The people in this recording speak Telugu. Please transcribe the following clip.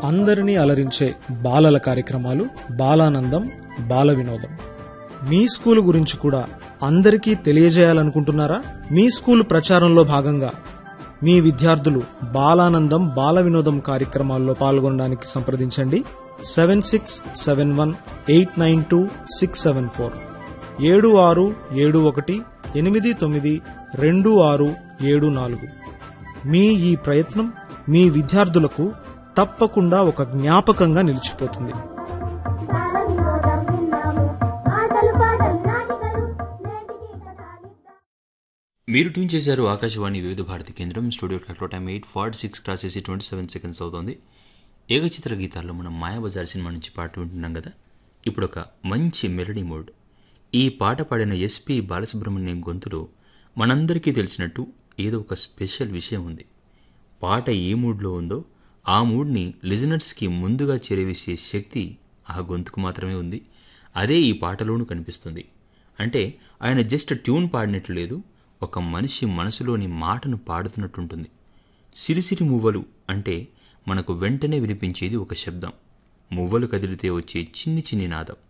అందరినీ అలరించే బాలల కార్యక్రమాలు బాలానందం బాల వినోదం మీ స్కూల్ గురించి కూడా అందరికీ తెలియజేయాలనుకుంటున్నారా మీ స్కూల్ ప్రచారంలో భాగంగా మీ విద్యార్థులు బాలానందం బాల వినోదం కార్యక్రమాల్లో పాల్గొనడానికి సంప్రదించండి seven six seven one eight nine two six seven four ఏడు ఆరు ఏడు ఒకటి ఎనిమిది తొమ్మిది రెండు ఆరు ఏడు నాలుగు మీ ఈ ప్రయత్నం మీ విద్యార్థులకు తప్పకుండా ఒక జ్ఞాపకంగా నిలిచిపోతుంది బాలవినోదం విన్నాము ఆటలు పాటలు నాటికలు నేటికి కథ మీరు ట్యూన్ చేశారు ఆకాశవాణి వివిధ భారతి కేంద్రం స్టూడియో క్లాక్లో time eight forty six cross చేసి ట్వంటీ సెవెన్ సెకండ్స్ అవుతోంది ఏకచిత్ర గీతాల్లో మనం మాయాబజార్ సినిమా నుంచి పాట వింటున్నాం కదా ఇప్పుడు ఒక మంచి మెలడీ మోడ్ ఈ పాట పాడిన ఎస్పి బాలసుబ్రహ్మణ్యం గొంతులో మనందరికీ తెలిసినట్టు ఏదో ఒక స్పెషల్ విషయం ఉంది పాట ఏ మూడ్లో ఉందో ఆ మూడ్ని లిజనర్స్కి ముందుగా చేరవేసే శక్తి ఆ గొంతుకు మాత్రమే ఉంది అదే ఈ పాటలోనూ కనిపిస్తుంది అంటే ఆయన జస్ట్ ట్యూన్ పాడినట్లు లేదు ఒక మనిషి మనసులోని మాటను పాడుతున్నట్టుంటుంది సిరిసిరి మువ్వలు అంటే మనకు వెంటనే వినిపించేది ఒక శబ్దం మువ్వలు కదిలితే వచ్చే చిన్ని చిన్ని నాదం